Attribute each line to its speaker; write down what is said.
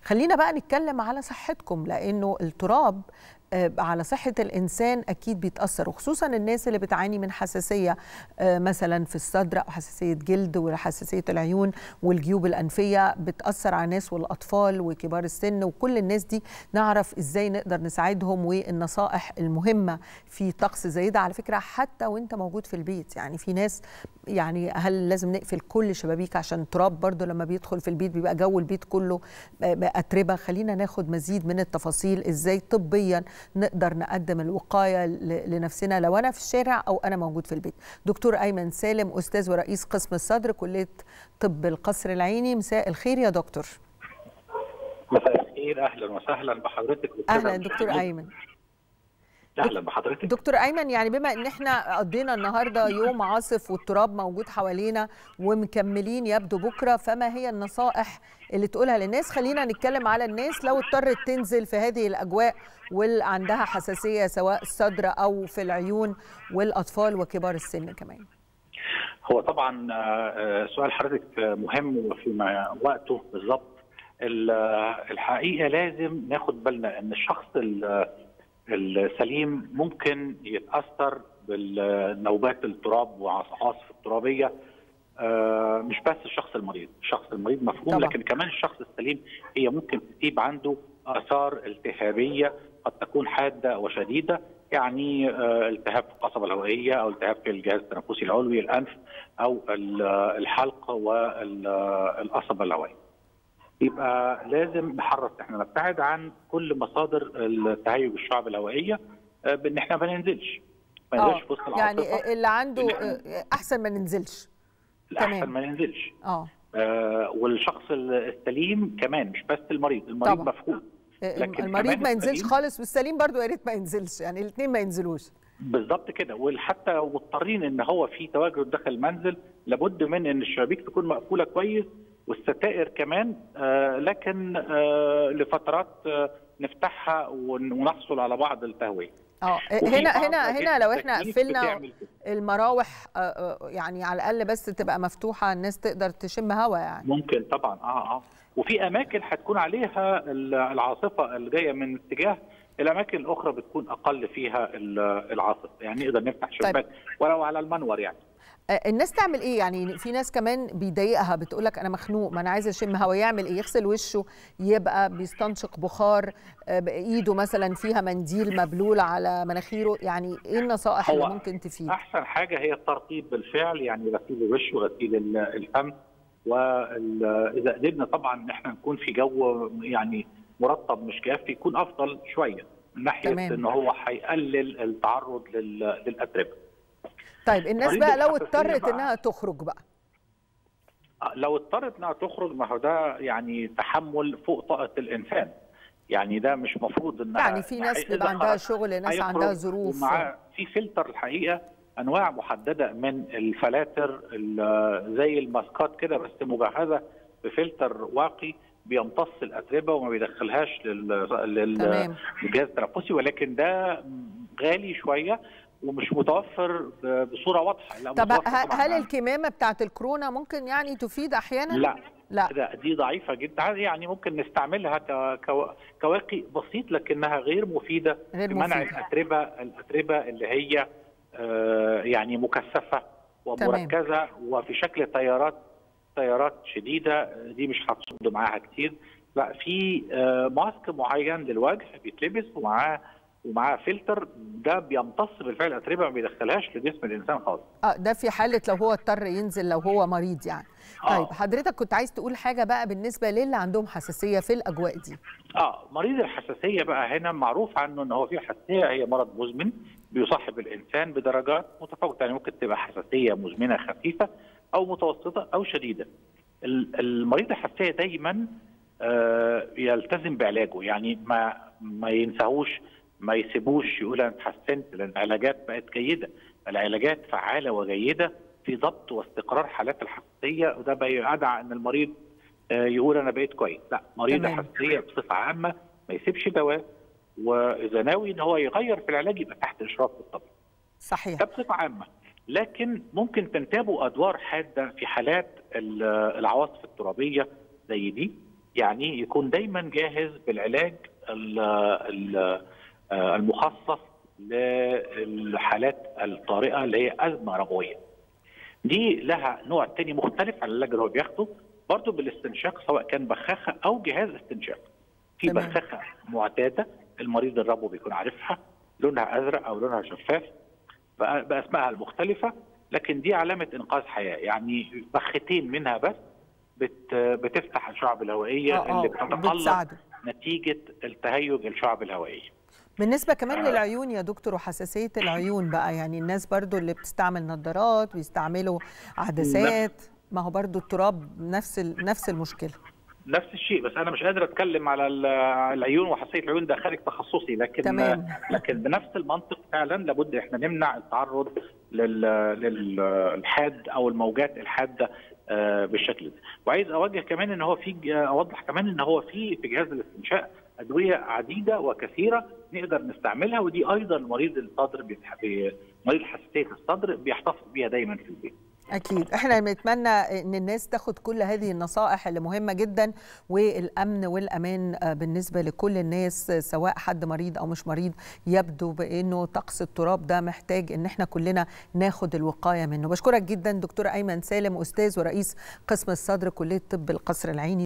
Speaker 1: خلينا بقى نتكلم على صحتكم لانه التراب على صحة الإنسان أكيد بيتأثر وخصوصا الناس اللي بتعاني من حساسية مثلا في الصدر أو حساسية جلد وحساسية العيون والجيوب الأنفية بتأثر على الناس والأطفال وكبار السن وكل الناس دي نعرف إزاي نقدر نساعدهم والنصائح المهمة في طقس زي ده على فكرة حتى وانت موجود في البيت يعني في ناس يعني هل لازم نقفل كل شبابيك عشان التراب برضو لما بيدخل في البيت بيبقى جو البيت كله أتربة خلينا ناخد مزيد من التفاصيل إزاي طبيا نقدر نقدم الوقايه لنفسنا لو انا في الشارع او انا موجود في البيت. دكتور ايمن سالم استاذ ورئيس قسم الصدر كليه طب القصر العيني مساء الخير يا دكتور.
Speaker 2: مساء الخير اهلا وسهلا بحضرتك
Speaker 1: اهلا دكتور ايمن.
Speaker 2: اهلا بحضرتك
Speaker 1: دكتور ايمن يعني بما ان احنا قضينا النهارده يوم عاصف والتراب موجود حوالينا ومكملين يبدو بكره فما هي النصائح اللي تقولها للناس خلينا نتكلم على الناس لو اضطرت تنزل في هذه الاجواء واللي عندها حساسيه سواء الصدر او في العيون والاطفال وكبار السن كمان
Speaker 2: هو طبعا سؤال حضرتك مهم وفي وقته بالظبط الحقيقه لازم ناخد بالنا ان الشخص السليم ممكن يتاثر بالنوبات التراب وعواصف الترابيه مش بس الشخص المريض، الشخص المريض مفهوم طبعا. لكن كمان الشخص السليم هي ممكن تسيب عنده اثار التهابيه قد تكون حاده وشديده يعني التهاب في القصبه الهوائيه او التهاب في الجهاز التنفسي العلوي الانف او الحلق والقصبه الهوائيه. يبقى لازم نحرص احنا نبتعد عن كل مصادر التهيج الشعب الهوائيه بان احنا ما ننزلش
Speaker 1: ما ننزلش في وسط العاصفه يعني اللي عنده احسن ما ننزلش
Speaker 2: احسن ما ننزلش اه آه والشخص السليم كمان مش بس المريض المريض طبعا. مفهوم
Speaker 1: لكن المريض ما ينزلش خالص والسليم برضو يا ريت ما ينزلش يعني الاثنين ما ينزلوش
Speaker 2: بالظبط كده وحتى مضطرين ان هو في تواجد داخل المنزل لابد من ان الشبابيك تكون مقفوله كويس والستائر كمان آه لكن آه لفترات آه نفتحها ونحصل على بعض التهويه
Speaker 1: اه هنا هنا هنا لو احنا قفلنا المراوح يعني على الاقل بس تبقى مفتوحه الناس تقدر تشم هواء يعني
Speaker 2: ممكن طبعا اه اه وفي اماكن هتكون عليها العاصفه اللي جايه من اتجاه الاماكن الاخرى بتكون اقل فيها العاصفه يعني نقدر نفتح شباك طيب. ولو على المنور يعني
Speaker 1: الناس تعمل ايه يعني في ناس كمان بيضايقها بتقول لك انا مخنوق ما انا عايزه اشم هوا يعمل ايه يغسل وشه يبقى بيستنشق بخار ايده مثلا فيها منديل مبلول على مناخيره يعني ايه النصائح اللي ممكن تفيد
Speaker 2: احسن حاجه هي الترطيب بالفعل يعني غسيل الوش وغسيل الفم واذا قدرنا طبعا ان احنا نكون في جو يعني مرطب مش كافي يكون افضل شويه من ناحيه تمام. ان هو هيقلل التعرض للاتربه
Speaker 1: طيب الناس بقى لو اضطرت انها تخرج بقى
Speaker 2: لو اضطرت انها تخرج ما هو ده يعني تحمل فوق طاقه الانسان يعني ده مش مفروض ان
Speaker 1: يعني في ناس بيبقى عندها شغل ناس عندها ظروف
Speaker 2: ومع في فلتر الحقيقه انواع محدده من الفلاتر زي الماسكات كده بس مجهزه بفلتر واقي بيمتص الاتربه وما بيدخلهاش للجهاز التنفسي ولكن ده غالي شويه ومش متوفر بصوره واضحه
Speaker 1: لا طب هل الكمامه بتاعت الكورونا ممكن يعني تفيد احيانا
Speaker 2: لا لا ده دي ضعيفه جدا يعني ممكن نستعملها كواقي بسيط لكنها غير مفيده
Speaker 1: غير
Speaker 2: في منع الاتربه الاتربه اللي هي يعني مكثفه ومركزه تمام. وفي شكل تيارات تيارات شديده دي مش هتصد معاها كتير لا في ماسك معين للوجه بيتلبس ومعاه ومعاه فلتر ده بيمتص بالفعل الاتربه ما بيدخلهاش لجسم الانسان خالص.
Speaker 1: اه ده في حاله لو هو اضطر ينزل لو هو مريض يعني. آه. طيب حضرتك كنت عايز تقول حاجه بقى بالنسبه للي عندهم حساسيه في الاجواء دي.
Speaker 2: اه مريض الحساسيه بقى هنا معروف عنه ان هو في حساسيه هي مرض مزمن بيصاحب الانسان بدرجات متفاوته يعني ممكن تبقى حساسيه مزمنه خفيفه او متوسطه او شديده. المريض الحساسيه دايما آه يلتزم بعلاجه يعني ما ما ينساهوش ما يسيبوش يقول انا اتحسنت لان العلاجات بقت جيده، العلاجات فعاله وجيده في ضبط واستقرار حالات الحساسيه وده بيدعى ان المريض يقول انا بقيت كويس، لا مريض الحساسيه بصفه عامه ما يسيبش دواء واذا ناوي ان هو يغير في العلاج يبقى تحت اشراف الطبيب.
Speaker 1: صحيح.
Speaker 2: ده بصفه عامه، لكن ممكن تنتابه ادوار حاده في حالات العواصف الترابيه زي دي يعني يكون دايما جاهز بالعلاج المخصص للحالات الطارئه اللي هي ازمه ربويه. دي لها نوع تاني مختلف عن العلاج اللي هو بياخده برضه بالاستنشاق سواء كان بخاخه او جهاز استنشاق. في
Speaker 1: تمام.
Speaker 2: بخاخه معتاده المريض الربو بيكون عارفها لونها ازرق او لونها شفاف بأ- باسمائها المختلفه لكن دي علامه انقاذ حياه يعني بختين منها بس بت بتفتح الشعب الهوائيه
Speaker 1: آه، آه،
Speaker 2: اللي بتتقلص
Speaker 1: بتساعده.
Speaker 2: نتيجه التهيج الشعب الهوائيه.
Speaker 1: بالنسبة كمان
Speaker 2: آه.
Speaker 1: للعيون يا دكتور وحساسية العيون بقى يعني الناس برضو اللي بتستعمل نظارات بيستعملوا عدسات ما هو برضو التراب نفس ال- نفس المشكلة
Speaker 2: نفس الشيء بس انا مش قادر اتكلم على ال- العيون وحساسيه العيون ده خارج تخصصي لكن
Speaker 1: تمام.
Speaker 2: لكن بنفس المنطق فعلا لابد احنا نمنع التعرض لل- للحاد او الموجات الحاده آه، بالشكل ده وعايز اوجه كمان ان هو في اوضح كمان ان هو في في جهاز الاستنشاق ادويه عديده وكثيره نقدر نستعملها ودي ايضا مريض الصدر بيتح- بي- مريض حساسيه الصدر بيحتفظ بيها دايما في البيت
Speaker 1: أكيد إحنا بنتمنى إن الناس تاخد كل هذه النصائح اللي مهمة جدا والأمن والأمان آه، بالنسبة لكل الناس آه، سواء حد مريض أو مش مريض يبدو بأنه طقس التراب ده محتاج إن إحنا كلنا ناخد الوقاية منه بشكرك جدا دكتور أيمن سالم أستاذ ورئيس قسم الصدر كلية طب القصر العيني